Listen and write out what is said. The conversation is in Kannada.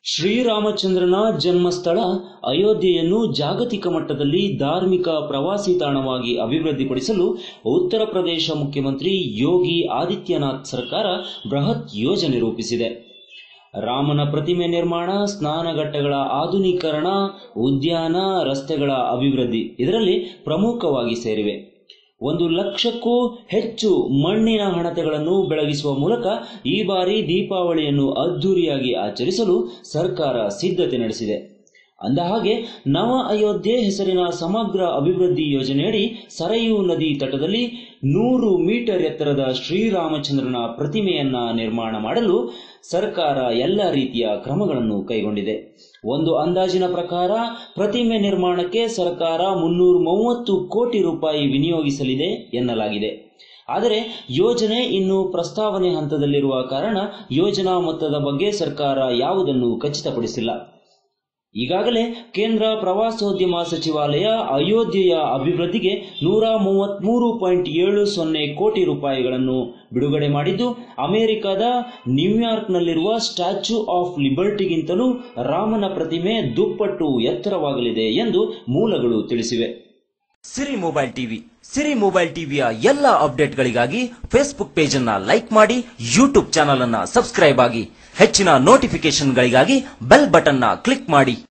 ಶ್ರೀರಾಮಚಂದ್ರನ ಜನ್ಮಸ್ಥಳ ಅಯೋಧ್ಯೆಯನ್ನು ಜಾಗತಿಕ ಮಟ್ಟದಲ್ಲಿ ಧಾರ್ಮಿಕ ಪ್ರವಾಸಿ ತಾಣವಾಗಿ ಅಭಿವೃದ್ಧಿಪಡಿಸಲು ಉತ್ತರ ಪ್ರದೇಶ ಮುಖ್ಯಮಂತ್ರಿ ಯೋಗಿ ಆದಿತ್ಯನಾಥ್ ಸರ್ಕಾರ ಬೃಹತ್ ಯೋಜನೆ ರೂಪಿಸಿದೆ ರಾಮನ ಪ್ರತಿಮೆ ನಿರ್ಮಾಣ ಸ್ನಾನಘಟ್ಟಗಳ ಆಧುನೀಕರಣ ಉದ್ಯಾನ ರಸ್ತೆಗಳ ಅಭಿವೃದ್ಧಿ ಇದರಲ್ಲಿ ಪ್ರಮುಖವಾಗಿ ಸೇರಿವೆ ಒಂದು ಲಕ್ಷಕ್ಕೂ ಹೆಚ್ಚು ಮಣ್ಣಿನ ಹಣತೆಗಳನ್ನು ಬೆಳಗಿಸುವ ಮೂಲಕ ಈ ಬಾರಿ ದೀಪಾವಳಿಯನ್ನು ಅದ್ಧೂರಿಯಾಗಿ ಆಚರಿಸಲು ಸರ್ಕಾರ ಸಿದ್ಧತೆ ನಡೆಸಿದೆ ಅಂದಹಾಗೆ ನವ ಅಯೋಧ್ಯೆ ಹೆಸರಿನ ಸಮಗ್ರ ಅಭಿವೃದ್ಧಿ ಯೋಜನೆಯಡಿ ಸರಯೂ ನದಿ ತಟದಲ್ಲಿ ನೂರು ಮೀಟರ್ ಎತ್ತರದ ಶ್ರೀರಾಮಚಂದ್ರನ ಪ್ರತಿಮೆಯನ್ನ ನಿರ್ಮಾಣ ಮಾಡಲು ಸರ್ಕಾರ ಎಲ್ಲ ರೀತಿಯ ಕ್ರಮಗಳನ್ನು ಕೈಗೊಂಡಿದೆ ಒಂದು ಅಂದಾಜಿನ ಪ್ರಕಾರ ಪ್ರತಿಮೆ ನಿರ್ಮಾಣಕ್ಕೆ ಸರ್ಕಾರ ಮುನ್ನೂರ ಮೂವತ್ತು ಕೋಟಿ ರೂಪಾಯಿ ವಿನಿಯೋಗಿಸಲಿದೆ ಎನ್ನಲಾಗಿದೆ ಆದರೆ ಯೋಜನೆ ಇನ್ನು ಪ್ರಸ್ತಾವನೆ ಹಂತದಲ್ಲಿರುವ ಕಾರಣ ಯೋಜನಾ ಮೊತ್ತದ ಬಗ್ಗೆ ಸರ್ಕಾರ ಯಾವುದನ್ನು ಖಚಿತಪಡಿಸಿಲ್ಲ ಈಗಾಗಲೇ ಕೇಂದ್ರ ಪ್ರವಾಸೋದ್ಯಮ ಸಚಿವಾಲಯ ಅಯೋಧ್ಯೆಯ ಅಭಿವೃದ್ಧಿಗೆ ನೂರ ಮೂವತ್ಮೂರು ಪಾಯಿಂಟ್ ಏಳು ಸೊನ್ನೆ ಕೋಟಿ ರೂಪಾಯಿಗಳನ್ನು ಬಿಡುಗಡೆ ಮಾಡಿದ್ದು ಅಮೆರಿಕದ ನ್ಯೂಯಾರ್ಕ್ನಲ್ಲಿರುವ ಸ್ಟ್ಯಾಚ್ಯೂ ಆಫ್ ಲಿಬರ್ಟಿಗಿಂತಲೂ ರಾಮನ ಪ್ರತಿಮೆ ದುಪ್ಪಟ್ಟು ಎತ್ತರವಾಗಲಿದೆ ಎಂದು ಮೂಲಗಳು ತಿಳಿಸಿವೆ Siri mobile TV Siri mobile ಟಿವಿಯ ಎಲ್ಲ ಅಪ್ಡೇಟ್ಗಳಿಗಾಗಿ ಫೇಸ್ಬುಕ್ ಪೇಜ್ ಅನ್ನ ಲೈಕ್ ಮಾಡಿ ಯೂಟ್ಯೂಬ್ ಚಾನಲ್ ಅನ್ನ ಸಬ್ಸ್ಕ್ರೈಬ್ ಆಗಿ ಹೆಚ್ಚಿನ ನೋಟಿಫಿಕೇಶನ್ಗಳಿಗಾಗಿ ಬೆಲ್ ಬಟನ್ ನ ಕ್ಲಿಕ್ ಮಾಡಿ